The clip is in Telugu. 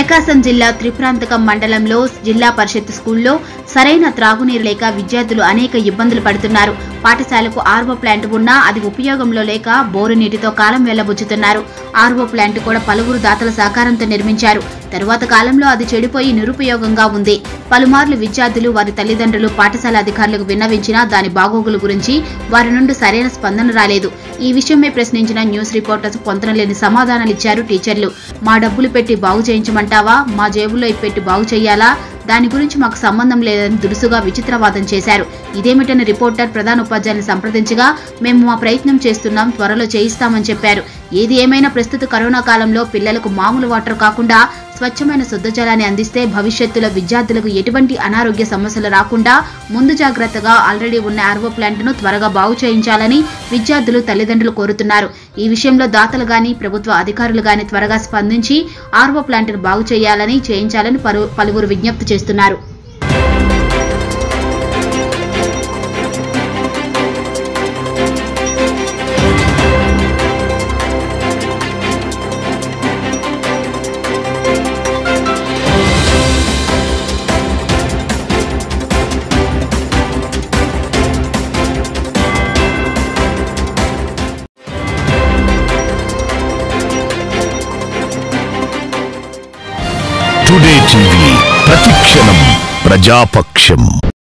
ప్రకాశం జిల్లా త్రిప్రాంతకం మండలంలో జిల్లా పరిషత్ స్కూల్లో సరైన త్రాగునీరు లేక విద్యార్థులు అనేక ఇబ్బందులు పడుతున్నారు పాఠశాలకు ఆర్వో ప్లాంట్ ఉన్నా అది ఉపయోగంలో లేక బోరు నీటితో కాలం వెళ్లబుచ్చుతున్నారు ఆర్వో ప్లాంట్ కూడా పలువురు దాతల సహకారంతో నిర్మించారు తరువాత కాలంలో అది చెడిపోయి నిరుపయోగంగా ఉంది పలుమార్లు విద్యార్థులు వారి తల్లిదండ్రులు పాఠశాల అధికారులకు విన్నవించినా దాని బాగోగులు గురించి వారి నుండి సరైన స్పందన రాలేదు ఈ విషయమై ప్రశ్నించిన న్యూస్ రిపోర్టర్స్ పొంతనలేని సమాధానాలిచ్చారు టీచర్లు మా డబ్బులు పెట్టి బాగు చేయించమంటావా మా జేబులో పెట్టి బాగు చేయాలా దాని గురించి మాకు సంబంధం లేదని దురుసుగా విచిత్రవాదం చేశారు ఇదేమిటని రిపోర్టర్ ప్రధాన ఉపాధ్యాయుని సంప్రదించగా మేము మా ప్రయత్నం చేస్తున్నాం త్వరలో చేయిస్తామని చెప్పారు ఏది ఏమైనా ప్రస్తుత కరోనా కాలంలో పిల్లలకు మామూలు వాటర్ కాకుండా స్వచ్ఛమైన శుద్ధ జలాన్ని అందిస్తే భవిష్యత్తులో విద్యార్థులకు ఎటువంటి అనారోగ్య సమస్యలు రాకుండా ముందు జాగ్రత్తగా ఆల్రెడీ ఉన్న ఆర్వో ప్లాంట్ను త్వరగా బాగు చేయించాలని విద్యార్థులు తల్లిదండ్రులు కోరుతున్నారు ఈ విషయంలో దాతలు గాని ప్రభుత్వ అధికారులు గాని త్వరగా స్పందించి ఆర్వో ప్లాంట్ను బాగు చేయాలని చేయించాలని పలు- పలువురు విజ్ఞప్తి చేస్తున్నారు టుడే టీవీ ప్రతిక్షణం ప్రజాపక్షం